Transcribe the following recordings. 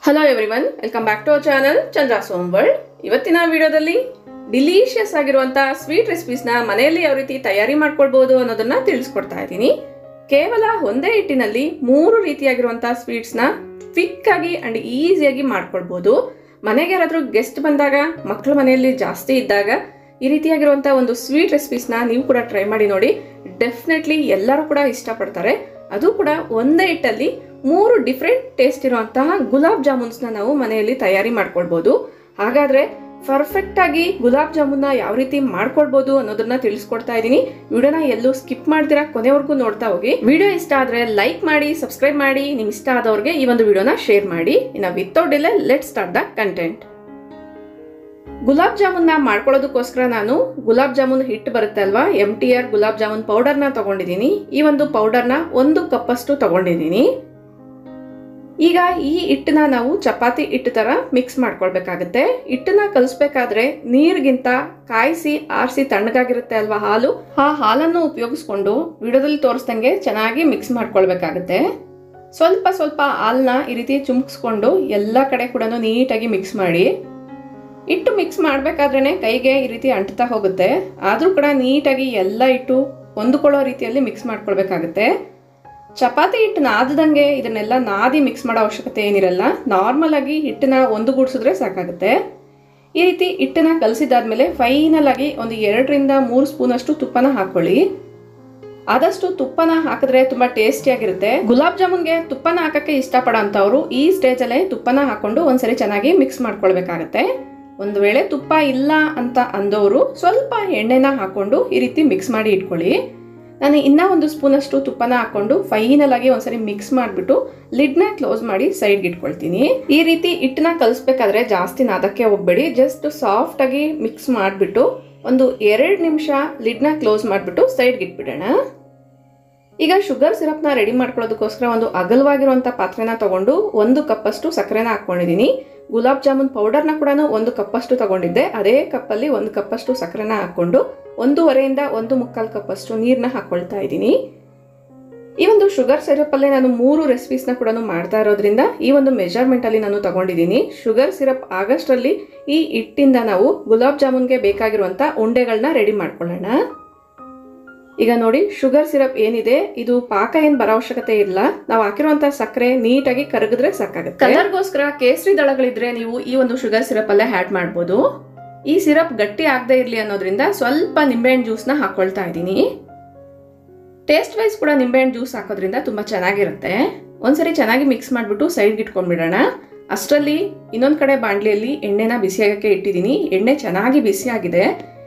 hello everyone welcome back to our channel Chandra Som world ಇವತ್ತಿನ ವಿಡಿಯೋದಲ್ಲಿ delicious ಆಗಿರುವಂಥ ಸ್ವೀಟ್ ರೆಸಿಪೀಸ್ನ ಮನೆಯಲ್ಲಿ ಯಾವ ರೀತಿ ತಯಾರಿ ಮಾಡ್ಕೊಳ್ಬೋದು ಅನ್ನೋದನ್ನ ತಿಳಿಸ್ಕೊಡ್ತಾ ಇದ್ದೀನಿ ಕೇವಲ ಒಂದೇ ಹಿಟ್ಟಿನಲ್ಲಿ ಮೂರು ರೀತಿಯಾಗಿರುವಂಥ ಸ್ವೀಟ್ಸ್ನ ಕ್ವಿಕ್ ಆಗಿ ಅಂಡ್ ಈಸಿಯಾಗಿ ಮಾಡ್ಕೊಳ್ಬೋದು ಮನೆಗೆ ಯಾರಾದರೂ ಗೆಸ್ಟ್ ಬಂದಾಗ ಮಕ್ಕಳ ಮನೆಯಲ್ಲಿ ಜಾಸ್ತಿ ಇದ್ದಾಗ ಈ ರೀತಿಯಾಗಿರುವಂಥ ಒಂದು ಸ್ವೀಟ್ ರೆಸಿಪೀಸ್ನ ನೀವು ಕೂಡ ಟ್ರೈ ಮಾಡಿ ನೋಡಿ ಡೆಫಿನೆಟ್ಲಿ ಎಲ್ಲರೂ ಕೂಡ ಇಷ್ಟಪಡ್ತಾರೆ ಅದು ಕೂಡ ಒಂದೇ ಹಿಟ್ಟಲ್ಲಿ ಮೂರು ಡಿಫ್ರೆಂಟ್ ಟೇಸ್ಟ್ ಇರುವಂತಹ ಗುಲಾಬ್ ಜಾಮೂನ್ಸ್ನ ನಾವು ಮನೆಯಲ್ಲಿ ತಯಾರಿ ಮಾಡ್ಕೊಳ್ಬೋದು ಹಾಗಾದ್ರೆ ಪರ್ಫೆಕ್ಟ್ ಆಗಿ ಗುಲಾಬ್ ಜಾಮೂನ್ನ ಯಾವ ರೀತಿ ಮಾಡ್ಕೊಳ್ಬೋದು ಅನ್ನೋದನ್ನ ತಿಳಿಸ್ಕೊಡ್ತಾ ಇದ್ದೀನಿ ವಿಡಿಯೋನ ಎಲ್ಲೂ ಸ್ಕಿಪ್ ಮಾಡ್ತೀರಾ ಕೊನೆವರೆಗೂ ನೋಡ್ತಾ ಹೋಗಿ ವಿಡಿಯೋ ಇಷ್ಟ ಆದ್ರೆ ಲೈಕ್ ಮಾಡಿ ಸಬ್ಸ್ಕ್ರೈಬ್ ಮಾಡಿ ನಿಮ್ ಇಷ್ಟ ಆದವ್ರಿಗೆ ಈ ಒಂದು ವಿಡಿಯೋನ ಶೇರ್ ಮಾಡಿ ಇನ್ನು without delay let start the content gulab ಜಾಮೂನ್ನ ಮಾಡ್ಕೊಳ್ಳೋದಕ್ಕೋಸ್ಕರ ನಾನು ಗುಲಾಬ್ ಜಾಮೂನ್ ಹಿಟ್ಟು ಬರುತ್ತೆ ಅಲ್ವಾ ಎಮ್ ಟಿ ಆರ್ ಗುಲಾಬ್ ಜಾಮೂನ್ ಪೌಡರ್ನ ತಗೊಂಡಿದ್ದೀನಿ ಈ ಒಂದು ಪೌಡರ್ನ ಒಂದು ಕಪ್ಪಷ್ಟು ತಗೊಂಡಿದ್ದೀನಿ ಈಗ ಈ ಹಿಟ್ಟನ್ನ ನಾವು ಚಪಾತಿ ಹಿಟ್ಟು ತರ ಮಿಕ್ಸ್ ಮಾಡ್ಕೊಳ್ಬೇಕಾಗತ್ತೆ ಹಿಟ್ಟನ್ನ ಕಲಿಸ್ಬೇಕಾದ್ರೆ ನೀರಿಗಿಂತ ಕಾಯಿಸಿ ಆರಿಸಿ ತಣ್ಣಗಾಗಿರುತ್ತೆ ಅಲ್ವಾ ಹಾಲು ಆ ಹಾಲನ್ನು ಉಪಯೋಗಿಸ್ಕೊಂಡು ವಿಡಿಯೋದಲ್ಲಿ ತೋರಿಸ್ದಂಗೆ ಚೆನ್ನಾಗಿ ಮಿಕ್ಸ್ ಮಾಡ್ಕೊಳ್ಬೇಕಾಗತ್ತೆ ಸ್ವಲ್ಪ ಸ್ವಲ್ಪ ಹಾಲನ್ನ ಈ ರೀತಿ ಚುಮ್ಕಿಸ್ಕೊಂಡು ಎಲ್ಲ ಕಡೆ ಕೂಡ ನೀಟಾಗಿ ಮಿಕ್ಸ್ ಮಾಡಿ ಹಿಟ್ಟು ಮಿಕ್ಸ್ ಮಾಡಬೇಕಾದ್ರೇ ಕೈಗೆ ಈ ರೀತಿ ಅಂಟ್ತಾ ಹೋಗುತ್ತೆ ಆದರೂ ಕೂಡ ನೀಟಾಗಿ ಎಲ್ಲ ಹಿಟ್ಟು ಹೊಂದ್ಕೊಳ್ಳೋ ರೀತಿಯಲ್ಲಿ ಮಿಕ್ಸ್ ಮಾಡ್ಕೊಳ್ಬೇಕಾಗುತ್ತೆ ಚಪಾತಿ ಹಿಟ್ಟು ನಾದದಂಗೆ ಇದನ್ನೆಲ್ಲ ನಾದಿ ಮಿಕ್ಸ್ ಮಾಡೋ ಅವಶ್ಯಕತೆ ಏನಿರಲ್ಲ ನಾರ್ಮಲ್ ಆಗಿ ಹಿಟ್ಟನ್ನ ಒಂದುಗೂಡಿಸಿದ್ರೆ ಸಾಕಾಗುತ್ತೆ ಈ ರೀತಿ ಹಿಟ್ಟನ್ನ ಕಲಸಿದಾದ್ಮೇಲೆ ಫೈನಲ್ ಆಗಿ ಒಂದು ಎರಡರಿಂದ ಮೂರು ಸ್ಪೂನ್ ಅಷ್ಟು ತುಪ್ಪನ ಹಾಕೊಳ್ಳಿ ಆದಷ್ಟು ತುಪ್ಪನ ಹಾಕಿದ್ರೆ ತುಂಬಾ ಟೇಸ್ಟಿಯಾಗಿರುತ್ತೆ ಗುಲಾಬ್ ಜಾಮೂನ್ಗೆ ತುಪ್ಪನ ಹಾಕಕ್ಕೆ ಇಷ್ಟಪಡೋ ಅಂಥವ್ರು ಈ ಸ್ಟೇಜಲ್ಲೇ ತುಪ್ಪನ ಹಾಕೊಂಡು ಒಂದ್ಸರಿ ಚೆನ್ನಾಗಿ ಮಿಕ್ಸ್ ಮಾಡ್ಕೊಳ್ಬೇಕಾಗತ್ತೆ ಒಂದು ವೇಳೆ ತುಪ್ಪ ಇಲ್ಲ ಅಂತ ಅಂದವರು ಸ್ವಲ್ಪ ಎಣ್ಣೆನ ಹಾಕೊಂಡು ಈ ರೀತಿ ಮಿಕ್ಸ್ ಮಾಡಿ ಇಟ್ಕೊಳ್ಳಿ ನಾನು ಇನ್ನೂ ಒಂದು ಸ್ಪೂನಷ್ಟು ತುಪ್ಪನ ಹಾಕೊಂಡು ಫೈನಲ್ ಆಗಿ ಒಂದ್ಸರಿ ಮಿಕ್ಸ್ ಮಾಡಿಬಿಟ್ಟು ಲಿಡ್ನ ಕ್ಲೋಸ್ ಮಾಡಿ ಸೈಡ್ಗೆ ಇಟ್ಕೊಳ್ತೀನಿ ಈ ರೀತಿ ಹಿಟ್ಟನ್ನ ಕಲಿಸ್ಬೇಕಾದ್ರೆ ಜಾಸ್ತಿ ನಾದಕ್ಕೆ ಹೋಗ್ಬೇಡಿ ಜಸ್ಟ್ ಸಾಫ್ಟ್ ಆಗಿ ಮಿಕ್ಸ್ ಮಾಡಿಬಿಟ್ಟು ಒಂದು ಎರಡು ನಿಮಿಷ ಲಿಡ್ನ ಕ್ಲೋಸ್ ಮಾಡಿಬಿಟ್ಟು ಸೈಡ್ಗೆ ಇಟ್ಬಿಡೋಣ ಈಗ ಶುಗರ್ ಸಿರಪ್ನ ರೆಡಿ ಮಾಡ್ಕೊಳ್ಳೋದಕ್ಕೋಸ್ಕರ ಒಂದು ಅಗಲವಾಗಿರುವಂಥ ಪಾತ್ರೆನ ತಗೊಂಡು ಒಂದು ಕಪ್ಪಷ್ಟು ಸಕ್ಕರೆನ ಹಾಕ್ಕೊಂಡಿದ್ದೀನಿ ಗುಲಾಬ್ ಜಾಮೂನ್ ಪೌಡರ್ನ ಕೂಡ ಒಂದು ಕಪ್ಪಷ್ಟು ತಗೊಂಡಿದ್ದೆ ಅದೇ ಕಪ್ಪಲ್ಲಿ ಒಂದು ಕಪ್ಪಷ್ಟು ಸಕ್ಕರೆನ ಹಾಕ್ಕೊಂಡು ಒಂದೂವರೆಯಿಂದ ಒಂದು ಮುಕ್ಕಾಲು ಕಪ್ಪಷ್ಟು ನೀರನ್ನ ಹಾಕ್ಕೊಳ್ತಾ ಇದ್ದೀನಿ ಈ ಒಂದು ಶುಗರ್ ಸಿರಪಲ್ಲೇ ನಾನು ಮೂರು ರೆಸಿಪೀಸ್ನ ಕೂಡ ಮಾಡ್ತಾ ಇರೋದ್ರಿಂದ ಈ ಒಂದು ಮೆಜರ್ಮೆಂಟಲ್ಲಿ ನಾನು ತಗೊಂಡಿದ್ದೀನಿ ಶುಗರ್ ಸಿರಪ್ ಆಗಸ್ಟ್ರಲ್ಲಿ ಈ ಹಿಟ್ಟಿಂದ ನಾವು ಗುಲಾಬ್ ಜಾಮೂನ್ಗೆ ಬೇಕಾಗಿರುವಂಥ ಉಂಡೆಗಳನ್ನ ರೆಡಿ ಮಾಡ್ಕೊಳ್ಳೋಣ ಈಗ ನೋಡಿ ಶುಗರ್ ಸಿರಪ್ ಏನಿದೆ ಇದು ಪಾಕ ಏನ್ ಬರೋ ಅವಶ್ಯಕತೆ ಇಲ್ಲ ನಾವು ಹಾಕಿರುವಂತ ಸಕ್ಕರೆ ನೀಟಾಗಿ ಕರಗಿದ್ರೆ ಸಾಕಾಗುತ್ತೆ ಕಲರ್ಗೋಸ್ಕರ ಕೇಸರಿ ದಳಗಳಿದ್ರೆ ನೀವು ಈ ಒಂದು ಶುಗರ್ ಸಿರಪ್ ಅಲ್ಲೇ ಆ್ಯಡ್ ಮಾಡ್ಬೋದು ಈ ಸಿರಪ್ ಗಟ್ಟಿ ಆಗದೆ ಇರಲಿ ಅನ್ನೋದ್ರಿಂದ ಸ್ವಲ್ಪ ನಿಂಬೆಹಣ್ಣು ಜ್ಯೂಸ್ನ ಹಾಕೊಳ್ತಾ ಇದ್ದೀನಿ ಟೇಸ್ಟ್ ವೈಸ್ ಕೂಡ ನಿಂಬೆಹಣ್ಣು ಜ್ಯೂಸ್ ಹಾಕೋದ್ರಿಂದ ತುಂಬ ಚೆನ್ನಾಗಿರುತ್ತೆ ಒಂದ್ಸರಿ ಚೆನ್ನಾಗಿ ಮಿಕ್ಸ್ ಮಾಡಿಬಿಟ್ಟು ಸೈಡ್ಗೆ ಇಟ್ಕೊಂಡ್ಬಿಡೋಣ ಅಷ್ಟರಲ್ಲಿ ಇನ್ನೊಂದು ಕಡೆ ಬಾಣಲಿಯಲ್ಲಿ ಎಣ್ಣೆನ ಬಿಸಿಯಾಗಕ್ಕೆ ಇಟ್ಟಿದ್ದೀನಿ ಎಣ್ಣೆ ಚೆನ್ನಾಗಿ ಬಿಸಿಯಾಗಿದೆ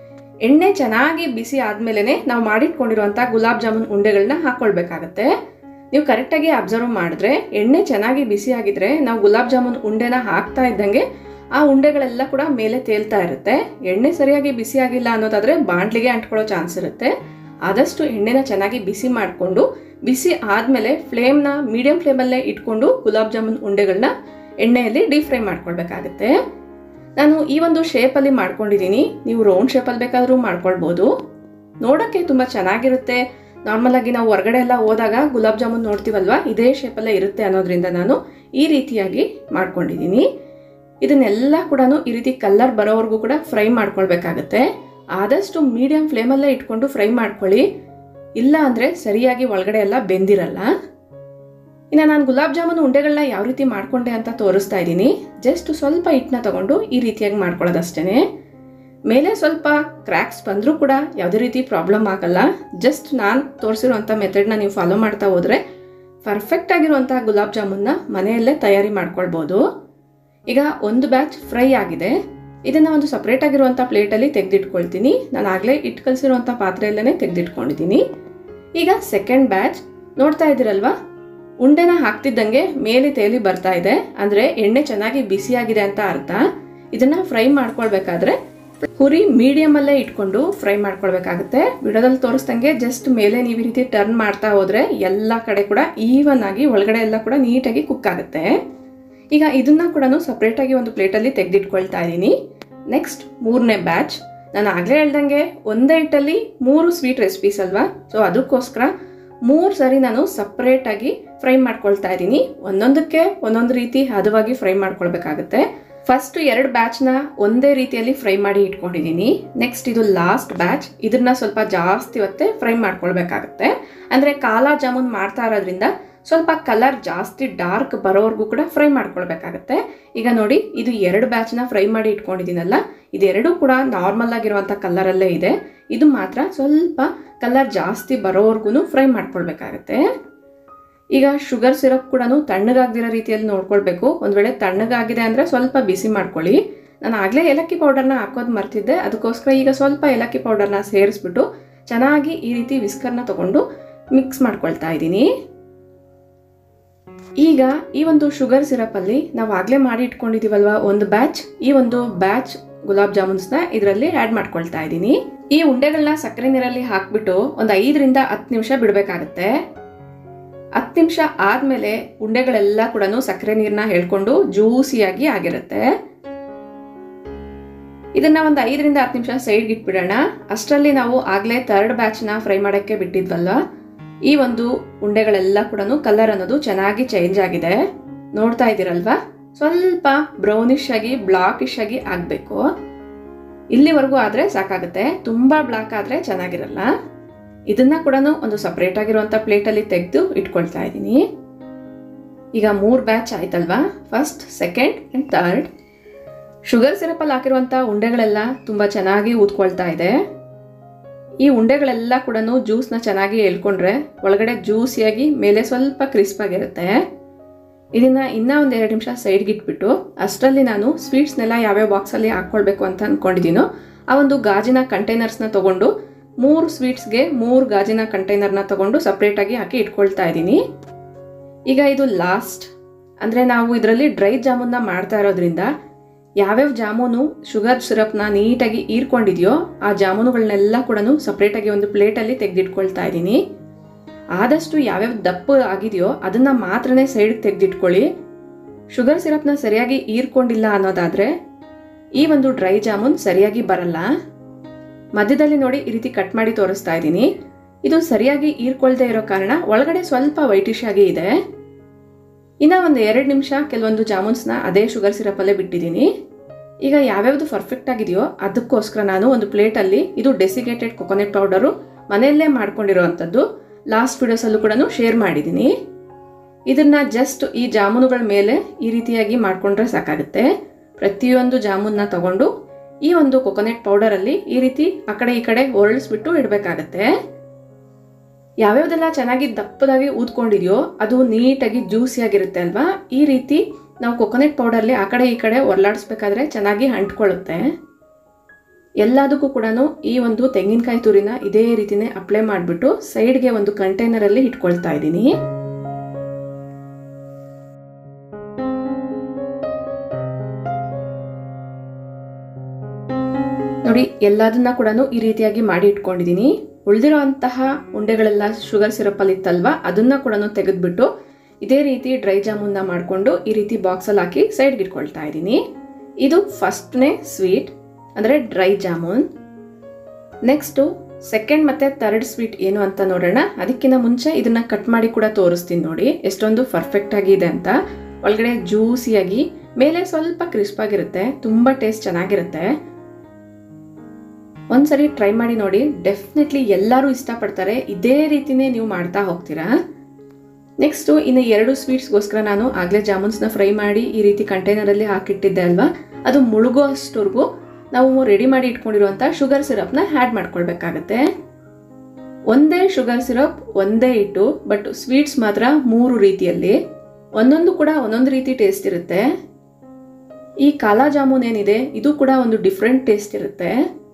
ಎಣ್ಣೆ ಚೆನ್ನಾಗಿ ಬಿಸಿ ಆದಮೇಲೆ ನಾವು ಮಾಡಿಟ್ಕೊಂಡಿರುವಂಥ ಗುಲಾಬ್ ಜಾಮೂನ್ ಉಂಡೆಗಳನ್ನ ಹಾಕ್ಕೊಳ್ಬೇಕಾಗತ್ತೆ ನೀವು ಕರೆಕ್ಟಾಗಿ ಅಬ್ಸರ್ವ್ ಮಾಡಿದ್ರೆ ಎಣ್ಣೆ ಚೆನ್ನಾಗಿ ಬಿಸಿ ಆಗಿದ್ರೆ ನಾವು ಗುಲಾಬ್ ಜಾಮೂನ್ ಉಂಡೆನ ಹಾಕ್ತಾ ಇದ್ದಂಗೆ ಆ ಉಂಡೆಗಳೆಲ್ಲ ಕೂಡ ಮೇಲೆ ತೇಲ್ತಾ ಇರುತ್ತೆ ಎಣ್ಣೆ ಸರಿಯಾಗಿ ಬಿಸಿ ಆಗಿಲ್ಲ ಅನ್ನೋದಾದ್ರೆ ಬಾಂಡ್ಲಿಗೆ ಅಂಟ್ಕೊಳ್ಳೋ ಚಾನ್ಸ್ ಇರುತ್ತೆ ಆದಷ್ಟು ಎಣ್ಣೆನ ಚೆನ್ನಾಗಿ ಬಿಸಿ ಮಾಡಿಕೊಂಡು ಬಿಸಿ ಆದಮೇಲೆ ಫ್ಲೇಮ್ನ ಮೀಡಿಯಂ ಫ್ಲೇಮಲ್ಲೇ ಇಟ್ಕೊಂಡು ಗುಲಾಬ್ ಜಾಮೂನ್ ಉಂಡೆಗಳನ್ನ ಎಣ್ಣೆಯಲ್ಲಿ ಡೀಪ್ ಫ್ರೈ ಮಾಡ್ಕೊಳ್ಬೇಕಾಗತ್ತೆ ನಾನು ಈ ಒಂದು ಶೇಪಲ್ಲಿ ಮಾಡ್ಕೊಂಡಿದ್ದೀನಿ ನೀವು ರೌಂಡ್ ಶೇಪಲ್ಲಿ ಬೇಕಾದರೂ ಮಾಡ್ಕೊಳ್ಬೋದು ನೋಡೋಕ್ಕೆ ತುಂಬ ಚೆನ್ನಾಗಿರುತ್ತೆ ನಾರ್ಮಲ್ ಆಗಿ ನಾವು ಹೊರಗಡೆ ಎಲ್ಲ ಹೋದಾಗ ಗುಲಾಬ್ ಜಾಮೂನ್ ನೋಡ್ತೀವಲ್ವ ಇದೇ ಶೇಪಲ್ಲೇ ಇರುತ್ತೆ ಅನ್ನೋದ್ರಿಂದ ನಾನು ಈ ರೀತಿಯಾಗಿ ಮಾಡ್ಕೊಂಡಿದ್ದೀನಿ ಇದನ್ನೆಲ್ಲ ಕೂಡ ಈ ರೀತಿ ಕಲರ್ ಬರೋವರೆಗೂ ಕೂಡ ಫ್ರೈ ಮಾಡ್ಕೊಳ್ಬೇಕಾಗತ್ತೆ ಆದಷ್ಟು ಮೀಡಿಯಂ ಫ್ಲೇಮಲ್ಲೇ ಇಟ್ಕೊಂಡು ಫ್ರೈ ಮಾಡ್ಕೊಳ್ಳಿ ಇಲ್ಲ ಅಂದರೆ ಸರಿಯಾಗಿ ಒಳಗಡೆ ಎಲ್ಲ ಬೆಂದಿರಲ್ಲ ಇನ್ನು ನಾನು ಗುಲಾಬ್ ಜಾಮೂನ್ ಉಂಡೆಗಳನ್ನ ಯಾವ ರೀತಿ ಮಾಡ್ಕೊಂಡೆ ಅಂತ ತೋರಿಸ್ತಾ ಇದ್ದೀನಿ ಜಸ್ಟ್ ಸ್ವಲ್ಪ ಹಿಟ್ಟನ್ನ ತಗೊಂಡು ಈ ರೀತಿಯಾಗಿ ಮಾಡ್ಕೊಳ್ಳೋದಷ್ಟೇ ಮೇಲೆ ಸ್ವಲ್ಪ ಕ್ರ್ಯಾಕ್ಸ್ ಬಂದರೂ ಕೂಡ ಯಾವುದೇ ರೀತಿ ಪ್ರಾಬ್ಲಮ್ ಆಗಲ್ಲ ಜಸ್ಟ್ ನಾನು ತೋರಿಸಿರುವಂಥ ಮೆಥಡ್ನ ನೀವು ಫಾಲೋ ಮಾಡ್ತಾ ಹೋದರೆ ಪರ್ಫೆಕ್ಟ್ ಆಗಿರುವಂಥ ಗುಲಾಬ್ ಜಾಮೂನ್ನ ಮನೆಯಲ್ಲೇ ತಯಾರಿ ಮಾಡ್ಕೊಳ್ಬೋದು ಈಗ ಒಂದು ಬ್ಯಾಚ್ ಫ್ರೈ ಆಗಿದೆ ಇದನ್ನು ಒಂದು ಸಪ್ರೇಟ್ ಆಗಿರುವಂಥ ಪ್ಲೇಟಲ್ಲಿ ತೆಗೆದಿಟ್ಕೊಳ್ತೀನಿ ನಾನು ಆಗಲೇ ಇಟ್ಟು ಕಲಿಸಿರುವಂಥ ಪಾತ್ರೆಯಲ್ಲೇ ತೆಗೆದಿಟ್ಕೊಂಡಿದ್ದೀನಿ ಈಗ ಸೆಕೆಂಡ್ ಬ್ಯಾಚ್ ನೋಡ್ತಾ ಇದ್ದೀರಲ್ವಾ ಉಂಡೆನ ಹಾಕ್ತಿದ್ದಂಗೆ ಮೇಲೆ ತೇಲಿ ಬರ್ತಾ ಇದೆ ಅಂದರೆ ಎಣ್ಣೆ ಚೆನ್ನಾಗಿ ಬಿಸಿಯಾಗಿದೆ ಅಂತ ಅರ್ಥ ಇದನ್ನ ಫ್ರೈ ಮಾಡ್ಕೊಳ್ಬೇಕಾದ್ರೆ ಹುರಿ ಮೀಡಿಯಮಲ್ಲೇ ಇಟ್ಕೊಂಡು ಫ್ರೈ ಮಾಡ್ಕೊಳ್ಬೇಕಾಗುತ್ತೆ ವಿಡಿಯೋದಲ್ಲಿ ತೋರಿಸ್ದಂಗೆ ಜಸ್ಟ್ ಮೇಲೆ ನೀವು ಈ ರೀತಿ ಟರ್ನ್ ಮಾಡ್ತಾ ಹೋದ್ರೆ ಎಲ್ಲ ಕಡೆ ಕೂಡ ಈವನ್ ಆಗಿ ಒಳಗಡೆ ಎಲ್ಲ ಕೂಡ ನೀಟಾಗಿ ಕುಕ್ ಆಗುತ್ತೆ ಈಗ ಇದನ್ನ ಕೂಡ ಸಪ್ರೇಟಾಗಿ ಒಂದು ಪ್ಲೇಟಲ್ಲಿ ತೆಗೆದಿಟ್ಕೊಳ್ತಾ ಇದ್ದೀನಿ ನೆಕ್ಸ್ಟ್ ಮೂರನೇ ಬ್ಯಾಚ್ ನಾನು ಆಗಲೇ ಹೇಳ್ದಂಗೆ ಒಂದೇ ಹಿಟ್ಟಲ್ಲಿ ಮೂರು ಸ್ವೀಟ್ ರೆಸಿಪೀಸ್ ಅಲ್ವಾ ಸೊ ಅದಕ್ಕೋಸ್ಕರ ಮೂರು ಸರಿ ನಾನು ಸಪ್ರೇಟಾಗಿ ಫ್ರೈ ಮಾಡ್ಕೊಳ್ತಾ ಇದ್ದೀನಿ ಒಂದೊಂದಕ್ಕೆ ಒಂದೊಂದು ರೀತಿ ಹದವಾಗಿ ಫ್ರೈ ಮಾಡ್ಕೊಳ್ಬೇಕಾಗತ್ತೆ ಫಸ್ಟ್ ಎರಡು ಬ್ಯಾಚ್ನ ಒಂದೇ ರೀತಿಯಲ್ಲಿ ಫ್ರೈ ಮಾಡಿ ಇಟ್ಕೊಂಡಿದ್ದೀನಿ ನೆಕ್ಸ್ಟ್ ಇದು ಲಾಸ್ಟ್ ಬ್ಯಾಚ್ ಇದನ್ನ ಸ್ವಲ್ಪ ಜಾಸ್ತಿ ಹೊತ್ತೆ ಫ್ರೈ ಮಾಡ್ಕೊಳ್ಬೇಕಾಗತ್ತೆ ಅಂದರೆ ಕಾಲಾ ಜಾಮೂನ್ ಮಾಡ್ತಾ ಇರೋದ್ರಿಂದ ಸ್ವಲ್ಪ ಕಲರ್ ಜಾಸ್ತಿ ಡಾರ್ಕ್ ಬರೋವರೆಗೂ ಕೂಡ ಫ್ರೈ ಮಾಡ್ಕೊಳ್ಬೇಕಾಗತ್ತೆ ಈಗ ನೋಡಿ ಇದು ಎರಡು ಬ್ಯಾಚ್ನ ಫ್ರೈ ಮಾಡಿ ಇಟ್ಕೊಂಡಿದ್ದೀನಲ್ಲ ಇದೆರಡೂ ಕೂಡ ನಾರ್ಮಲ್ ಆಗಿರುವಂಥ ಕಲರಲ್ಲೇ ಇದೆ ಇದು ಮಾತ್ರ ಸ್ವಲ್ಪ ಕಲರ್ ಜಾಸ್ತಿ ಬರೋವರೆಗೂ ಫ್ರೈ ಮಾಡ್ಕೊಳ್ಬೇಕಾಗತ್ತೆ ಈಗ ಶುಗರ್ ಸಿರಪ್ ಕೂಡ ತಣ್ಣಗಾಗದಿರೋ ರೀತಿಯಲ್ಲಿ ನೋಡ್ಕೊಳ್ಬೇಕು ಒಂದು ವೇಳೆ ತಣ್ಣಗಾಗಿದೆ ಅಂದರೆ ಸ್ವಲ್ಪ ಬಿಸಿ ಮಾಡ್ಕೊಳ್ಳಿ ನಾನು ಆಗಲೇ ಏಲಕ್ಕಿ ಪೌಡರ್ನ ಹಾಕೋದು ಮರ್ತಿದ್ದೆ ಅದಕ್ಕೋಸ್ಕರ ಈಗ ಸ್ವಲ್ಪ ಏಲಕ್ಕಿ ಪೌಡರ್ನ ಸೇರಿಸ್ಬಿಟ್ಟು ಚೆನ್ನಾಗಿ ಈ ರೀತಿ ವಿಸ್ಕರ್ನ ತಗೊಂಡು ಮಿಕ್ಸ್ ಮಾಡ್ಕೊಳ್ತಾ ಇದ್ದೀನಿ ಈಗ ಈ ಒಂದು ಶುಗರ್ ಸಿರಪಲ್ಲಿ ನಾವು ಆಗಲೇ ಮಾಡಿ ಇಟ್ಕೊಂಡಿದ್ದೀವಲ್ವ ಒಂದು ಬ್ಯಾಚ್ ಈ ಒಂದು ಬ್ಯಾಚ್ ಗುಲಾಬ್ ಜಾಮೂನ್ಸ್ನ ಇದರಲ್ಲಿ ಆ್ಯಡ್ ಮಾಡ್ಕೊಳ್ತಾ ಇದ್ದೀನಿ ಈ ಉಂಡೆಗಳನ್ನ ಸಕ್ಕರೆ ನೀರಲ್ಲಿ ಹಾಕ್ಬಿಟ್ಟು ಒಂದು ಐದರಿಂದ ಹತ್ತು ನಿಮಿಷ ಬಿಡಬೇಕಾಗತ್ತೆ ಹತ್ತು ನಿಮಿಷ ಆದಮೇಲೆ ಉಂಡೆಗಳೆಲ್ಲ ಕೂಡ ಸಕ್ಕರೆ ನೀರನ್ನ ಹೇಳ್ಕೊಂಡು ಜ್ಯೂಸಿಯಾಗಿ ಆಗಿರುತ್ತೆ ಇದನ್ನ ಒಂದು ಐದರಿಂದ ಹತ್ತು ನಿಮಿಷ ಸೈಡ್ಗೆ ಇಟ್ಬಿಡೋಣ ಅಷ್ಟರಲ್ಲಿ ನಾವು ಆಗಲೇ ಥರ್ಡ್ ಬ್ಯಾಚ್ನ ಫ್ರೈ ಮಾಡೋಕ್ಕೆ ಬಿಟ್ಟಿದ್ವಲ್ವ ಈ ಒಂದು ಉಂಡೆಗಳೆಲ್ಲ ಕೂಡ ಕಲರ್ ಅನ್ನೋದು ಚೆನ್ನಾಗಿ ಚೇಂಜ್ ಆಗಿದೆ ನೋಡ್ತಾ ಇದ್ದೀರಲ್ವಾ ಸ್ವಲ್ಪ ಬ್ರೌನಿಶ್ ಆಗಿ ಬ್ಲಾಕಿಶ್ ಆಗಿ ಆಗಬೇಕು ಇಲ್ಲಿವರೆಗೂ ಆದರೆ ಸಾಕಾಗುತ್ತೆ ತುಂಬ ಬ್ಲಾಕ್ ಆದರೆ ಚೆನ್ನಾಗಿರಲ್ಲ ಇದನ್ನ ಕೂಡ ಒಂದು ಸಪ್ರೇಟ್ ಆಗಿರುವಂಥ ಪ್ಲೇಟಲ್ಲಿ ತೆಗೆದು ಇಟ್ಕೊಳ್ತಾ ಇದ್ದೀನಿ ಈಗ ಮೂರು ಬ್ಯಾಚ್ ಆಯ್ತಲ್ವಾ first second and third sugar ಸಿರಪಲ್ಲಿ ಹಾಕಿರುವಂಥ ಉಂಡೆಗಳೆಲ್ಲ ತುಂಬ ಚೆನ್ನಾಗಿ ಊದ್ಕೊಳ್ತಾ ಇದೆ ಈ ಉಂಡೆಗಳೆಲ್ಲ ಕೂಡ ಜ್ಯೂಸ್ನ ಚೆನ್ನಾಗಿ ಎಳ್ಕೊಂಡ್ರೆ ಒಳಗಡೆ ಜ್ಯೂಸಿಯಾಗಿ ಮೇಲೆ ಸ್ವಲ್ಪ ಕ್ರಿಸ್ಪ್ ಆಗಿರುತ್ತೆ ಇದನ್ನ ಇನ್ನೂ ಒಂದು ಎರಡು ನಿಮಿಷ ಸೈಡ್ಗೆ ಇಟ್ಬಿಟ್ಟು ಅಷ್ಟರಲ್ಲಿ ನಾನು ಸ್ವೀಟ್ಸ್ನೆಲ್ಲ ಯಾವ್ಯಾವ ಬಾಕ್ಸಲ್ಲಿ ಹಾಕ್ಕೊಳ್ಬೇಕು ಅಂತ ಅಂದ್ಕೊಂಡಿದ್ದೀನೋ ಆ ಒಂದು ಗಾಜಿನ ಕಂಟೈನರ್ಸ್ನ ತೊಗೊಂಡು ಮೂರು ಸ್ವೀಟ್ಸ್ಗೆ ಮೂರು ಗಾಜಿನ ಕಂಟೈನರ್ನ ತೊಗೊಂಡು ಸಪ್ರೇಟಾಗಿ ಹಾಕಿ ಇಟ್ಕೊಳ್ತಾ ಇದ್ದೀನಿ ಈಗ ಇದು ಲಾಸ್ಟ್ ಅಂದರೆ ನಾವು ಇದರಲ್ಲಿ ಡ್ರೈ ಜಾಮೂನ್ನ ಮಾಡ್ತಾ ಇರೋದ್ರಿಂದ ಯಾವ್ಯಾವ ಜಾಮೂನು ಶುಗರ್ ಸಿರಪ್ನ ನೀಟಾಗಿ ಈರ್ಕೊಂಡಿದೆಯೋ ಆ ಜಾಮೂನುಗಳನ್ನೆಲ್ಲ ಕೂಡ ಸಪ್ರೇಟಾಗಿ ಒಂದು ಪ್ಲೇಟಲ್ಲಿ ತೆಗೆದಿಟ್ಕೊಳ್ತಾ ಇದ್ದೀನಿ ಆದಷ್ಟು ಯಾವ್ಯಾವ ದಪ್ಪ ಆಗಿದೆಯೋ ಅದನ್ನು ಮಾತ್ರನೇ ಸೈಡ್ಗೆ ತೆಗೆದಿಟ್ಕೊಳ್ಳಿ ಶುಗರ್ ಸಿರಪ್ನ ಸರಿಯಾಗಿ ಈರ್ಕೊಂಡಿಲ್ಲ ಅನ್ನೋದಾದರೆ ಈ ಒಂದು ಡ್ರೈ ಜಾಮೂನ್ ಸರಿಯಾಗಿ ಬರಲ್ಲ ಮಧ್ಯದಲ್ಲಿ ನೋಡಿ ಈ ರೀತಿ ಕಟ್ ಮಾಡಿ ತೋರಿಸ್ತಾ ಇದ್ದೀನಿ ಇದು ಸರಿಯಾಗಿ ಈರ್ಕೊಳ್ದೇ ಇರೋ ಕಾರಣ ಒಳಗಡೆ ಸ್ವಲ್ಪ ವೈಟಿಶ್ ಆಗಿ ಇದೆ ಇನ್ನು ಒಂದು ಎರಡು ನಿಮಿಷ ಕೆಲವೊಂದು ಜಾಮೂನ್ಸ್ನ ಅದೇ ಶುಗರ್ ಸಿರಪಲ್ಲೇ ಬಿಟ್ಟಿದ್ದೀನಿ ಈಗ ಯಾವ್ಯಾವುದು ಪರ್ಫೆಕ್ಟ್ ಆಗಿದೆಯೋ ಅದಕ್ಕೋಸ್ಕರ ನಾನು ಒಂದು ಪ್ಲೇಟಲ್ಲಿ ಇದು ಡೆಸಿಗೇಟೆಡ್ ಕೊಕೊನೆಟ್ ಪೌಡರು ಮನೆಯಲ್ಲೇ ಮಾಡ್ಕೊಂಡಿರೋವಂಥದ್ದು ಲಾಸ್ಟ್ ವಿಡಿಯೋಸಲ್ಲೂ ಕೂಡ ಶೇರ್ ಮಾಡಿದ್ದೀನಿ ಇದನ್ನ ಜಸ್ಟ್ ಈ ಜಾಮೂನುಗಳ ಮೇಲೆ ಈ ರೀತಿಯಾಗಿ ಮಾಡಿಕೊಂಡ್ರೆ ಸಾಕಾಗುತ್ತೆ ಪ್ರತಿಯೊಂದು ಜಾಮೂನ್ನ ತಗೊಂಡು ಈ ಒಂದು ಕೊಕೊನೆಟ್ ಪೌಡರಲ್ಲಿ ಈ ರೀತಿ ಆ ಕಡೆ ಈ ಕಡೆ ಒರಳಿಸ್ಬಿಟ್ಟು ಇಡಬೇಕಾಗತ್ತೆ ಯಾವ್ಯಾವ್ದೆಲ್ಲ ಚೆನ್ನಾಗಿ ದಪ್ಪದಾಗಿ ಊದ್ಕೊಂಡಿದೆಯೋ ಅದು ನೀಟಾಗಿ ಜ್ಯೂಸಿಯಾಗಿರುತ್ತೆ ಅಲ್ವಾ ಈ ರೀತಿ ನಾವು ಕೊಕೊನೆಟ್ ಪೌಡರ್ಲಿ ಆ ಕಡೆ ಈ ಕಡೆ ಒರ್ಲಾಡಿಸ್ಬೇಕಾದ್ರೆ ಚೆನ್ನಾಗಿ ಅಂಟ್ಕೊಳ್ಳುತ್ತೆ ಎಲ್ಲದಕ್ಕೂ ಕೂಡ ಈ ಒಂದು ತೆಂಗಿನಕಾಯಿ ತುರಿನ ಇದೇ ರೀತಿನೇ ಅಪ್ಲೈ ಮಾಡಿಬಿಟ್ಟು ಸೈಡ್ಗೆ ಒಂದು ಕಂಟೈನರಲ್ಲಿ ಇಟ್ಕೊಳ್ತಾ ಇದ್ದೀನಿ ನೋಡಿ ಎಲ್ಲದನ್ನ ಕೂಡ ಈ ರೀತಿಯಾಗಿ ಮಾಡಿ ಇಟ್ಕೊಂಡಿದ್ದೀನಿ ಉಳಿದಿರೋಂತಹ ಉಂಡೆಗಳೆಲ್ಲ ಶುಗರ್ ಸಿರಪಲ್ಲಿ ಇತ್ತಲ್ವಾ ಅದನ್ನ ಕೂಡ ತೆಗೆದ್ಬಿಟ್ಟು ಇದೇ ರೀತಿ ಡ್ರೈ ಜಾಮೂನ್ನ ಮಾಡಿಕೊಂಡು ಈ ರೀತಿ ಬಾಕ್ಸಲ್ಲಿ ಹಾಕಿ ಸೈಡ್ಗೆ ಇಟ್ಕೊಳ್ತಾ ಇದ್ದೀನಿ ಇದು ಫಸ್ಟ್ನೇ ಸ್ವೀಟ್ ಅಂದರೆ ಡ್ರೈ ಜಾಮೂನ್ ನೆಕ್ಸ್ಟು ಸೆಕೆಂಡ್ ಮತ್ತು ಥರ್ಡ್ ಸ್ವೀಟ್ ಏನು ಅಂತ ನೋಡೋಣ ಅದಕ್ಕಿಂತ ಮುಂಚೆ ಇದನ್ನ ಕಟ್ ಮಾಡಿ ಕೂಡ ತೋರಿಸ್ತೀನಿ ನೋಡಿ ಎಷ್ಟೊಂದು ಪರ್ಫೆಕ್ಟ್ ಆಗಿದೆ ಅಂತ ಒಳಗಡೆ ಜ್ಯೂಸಿಯಾಗಿ ಮೇಲೆ ಸ್ವಲ್ಪ ಕ್ರಿಸ್ಪ್ ಆಗಿರುತ್ತೆ ತುಂಬ ಟೇಸ್ಟ್ ಚೆನ್ನಾಗಿರುತ್ತೆ ಒಂದ್ಸರಿ ಟ್ರೈ ಮಾಡಿ ನೋಡಿ ಡೆಫಿನೆಟ್ಲಿ ಎಲ್ಲರೂ ಇಷ್ಟಪಡ್ತಾರೆ ಇದೇ ರೀತಿನೇ ನೀವು ಮಾಡ್ತಾ ಹೋಗ್ತೀರಾ ನೆಕ್ಸ್ಟು ಇನ್ನು ಎರಡು ಸ್ವೀಟ್ಸ್ಗೋಸ್ಕರ ನಾನು ಆಗಲೇ ಜಾಮೂನ್ಸ್ನ ಫ್ರೈ ಮಾಡಿ ಈ ರೀತಿ ಕಂಟೈನರಲ್ಲಿ ಹಾಕಿಟ್ಟಿದ್ದೆ ಅಲ್ವಾ ಅದು ಮುಳುಗೋ ಅಷ್ಟವರೆಗೂ ನಾವು ರೆಡಿ ಮಾಡಿ ಇಟ್ಕೊಂಡಿರುವಂಥ ಶುಗರ್ ಸಿರಪ್ನ ಆ್ಯಡ್ ಮಾಡ್ಕೊಳ್ಬೇಕಾಗತ್ತೆ ಒಂದೇ ಶುಗರ್ ಸಿರಪ್ ಒಂದೇ ಇಟ್ಟು ಬಟ್ ಸ್ವೀಟ್ಸ್ ಮಾತ್ರ ಮೂರು ರೀತಿಯಲ್ಲಿ ಒಂದೊಂದು ಕೂಡ ಒಂದೊಂದು ರೀತಿ ಟೇಸ್ಟ್ ಇರುತ್ತೆ ಈ ಕಾಲಾ ಜಾಮೂನ್ ಏನಿದೆ ಇದು ಕೂಡ ಒಂದು ಡಿಫ್ರೆಂಟ್ ಟೇಸ್ಟ್ ಇರುತ್ತೆ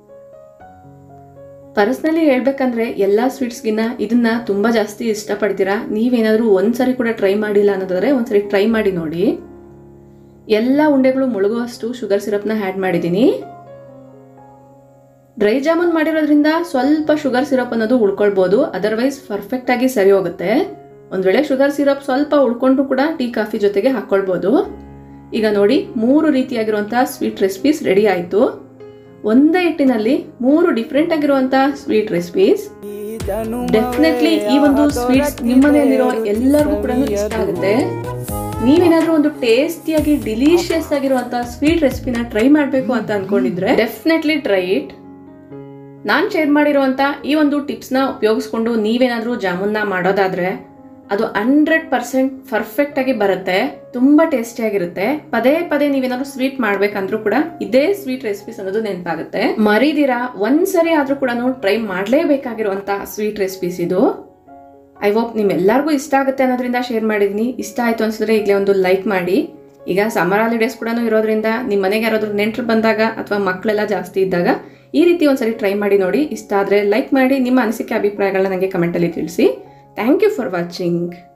ಪರ್ಸ್ನಲಿ ಹೇಳ್ಬೇಕಂದ್ರೆ ಎಲ್ಲ ಸ್ವೀಟ್ಸ್ಗಿನ್ನ ಇದನ್ನ ತುಂಬ ಜಾಸ್ತಿ ಇಷ್ಟಪಡ್ತೀರಾ ನೀವೇನಾದರೂ ಒಂದ್ಸರಿ ಕೂಡ ಟ್ರೈ ಮಾಡಿಲ್ಲ ಅನ್ನೋದಾದ್ರೆ ಒಂದ್ಸರಿ ಟ್ರೈ ಮಾಡಿ ನೋಡಿ ಎಲ್ಲ ಉಂಡೆಗಳು ಮುಳುಗುವಷ್ಟು ಶುಗರ್ ಸಿರಪ್ನ ಆ್ಯಡ್ ಮಾಡಿದ್ದೀನಿ ಡ್ರೈ ಜಾಮೂನ್ ಮಾಡಿರೋದ್ರಿಂದ ಸ್ವಲ್ಪ ಶುಗರ್ ಸಿರಪ್ ಅನ್ನೋದು ಉಳ್ಕೊಳ್ಬೋದು ಅದರ್ವೈಸ್ ಪರ್ಫೆಕ್ಟ್ ಆಗಿ ಸರಿ ಹೋಗುತ್ತೆ ಒಂದ್ ವೇಳೆ ಶುಗರ್ ಸಿರಪ್ ಸ್ವಲ್ಪ ಉಳ್ಕೊಂಡು ಕೂಡ ಟೀ ಕಾಫಿ ಜೊತೆಗೆ ಹಾಕೊಳ್ಬೋದು ಈಗ ನೋಡಿ ಮೂರು ರೀತಿಯಾಗಿರುವಂತಹ ಸ್ವೀಟ್ ರೆಸಿಪೀಸ್ ರೆಡಿ ಆಯಿತು ಒಂದೇ ಹಿಟ್ಟಿನಲ್ಲಿ ಮೂರು ಡಿಫ್ರೆಂಟ್ ಆಗಿರುವಂತಹ ಸ್ವೀಟ್ ರೆಸಿಪೀಸ್ ಡೆಫಿನೆಟ್ಲಿ ಈ ಒಂದು ಸ್ವೀಟ್ಸ್ ನಿಮ್ಮನೇಲಿರೋ ಎಲ್ಲರಿಗೂ ಕೂಡ ಇಷ್ಟ ಆಗುತ್ತೆ ನೀವೇನಾದ್ರೂ ಒಂದು ಟೇಸ್ಟಿಯಾಗಿ ಡಿಲಿಷಿಯಸ್ ಆಗಿರುವಂತ ಸ್ವೀಟ್ ರೆಸಿಪಿನ ಟ್ರೈ ಮಾಡಬೇಕು ಅಂತ ಅನ್ಕೊಂಡಿದ್ರೆ ಡೆಫಿನೆಟ್ಲಿ ಟ್ರೈ ಇಟ್ ನಾನು ಶೇರ್ ಮಾಡಿರುವಂತ ಈ ಒಂದು ಟಿಪ್ಸ್ನ ಉಪಯೋಗಿಸ್ಕೊಂಡು ನೀವೇನಾದ್ರೂ ಜಾಮೂನ್ನ ಮಾಡೋದಾದ್ರೆ ಅದು ಹಂಡ್ರೆಡ್ ಪರ್ಸೆಂಟ್ ಪರ್ಫೆಕ್ಟ್ ಆಗಿ ಬರುತ್ತೆ ತುಂಬಾ ಟೇಸ್ಟಿಯಾಗಿರುತ್ತೆ ಪದೇ ಪದೇ ನೀವೇನಾದ್ರು ಸ್ವೀಟ್ ಮಾಡ್ಬೇಕಂದ್ರೂ ಕೂಡ ಇದೇ ಸ್ವೀಟ್ ರೆಸಿಪೀಸ್ ಅನ್ನೋದು ನೆನಪಾಗುತ್ತೆ ಮರಿದಿರಾ ಒಂದ್ಸರಿ ಆದ್ರೂ ಕೂಡ ಟ್ರೈ ಮಾಡಲೇಬೇಕಾಗಿರುವಂತಹ ಸ್ವೀಟ್ ರೆಸಿಪೀಸ್ ಇದು ಐ ಹೋಪ್ ನಿಮ್ಮೆಲ್ಲರಿಗೂ ಇಷ್ಟ ಆಗುತ್ತೆ ಅನ್ನೋದ್ರಿಂದ ಶೇರ್ ಮಾಡಿದ್ದೀನಿ ಇಷ್ಟ ಆಯ್ತು ಅನ್ಸಿದ್ರೆ ಈಗಲೇ ಒಂದು ಲೈಕ್ ಮಾಡಿ ಈಗ ಸಮ್ಮರ್ ಹಾಲಿಡೇಸ್ ಕೂಡ ಇರೋದ್ರಿಂದ ನಿಮ್ಮ ಮನೆಗೆ ಯಾರಾದ್ರೂ ನೆಂಟರು ಬಂದಾಗ ಅಥವಾ ಮಕ್ಕಳೆಲ್ಲ ಜಾಸ್ತಿ ಇದ್ದಾಗ ಈ ರೀತಿ ಒಂದ್ಸರಿ ಟ್ರೈ ಮಾಡಿ ನೋಡಿ ಇಷ್ಟ ಆದರೆ ಲೈಕ್ ಮಾಡಿ ನಿಮ್ಮ ಅನಿಸಿಕೆ ಅಭಿಪ್ರಾಯಗಳನ್ನ ನನಗೆ ಕಮೆಂಟಲ್ಲಿ ತಿಳಿಸಿ ಥ್ಯಾಂಕ್ ಯು ಫಾರ್ ವಾಚಿಂಗ್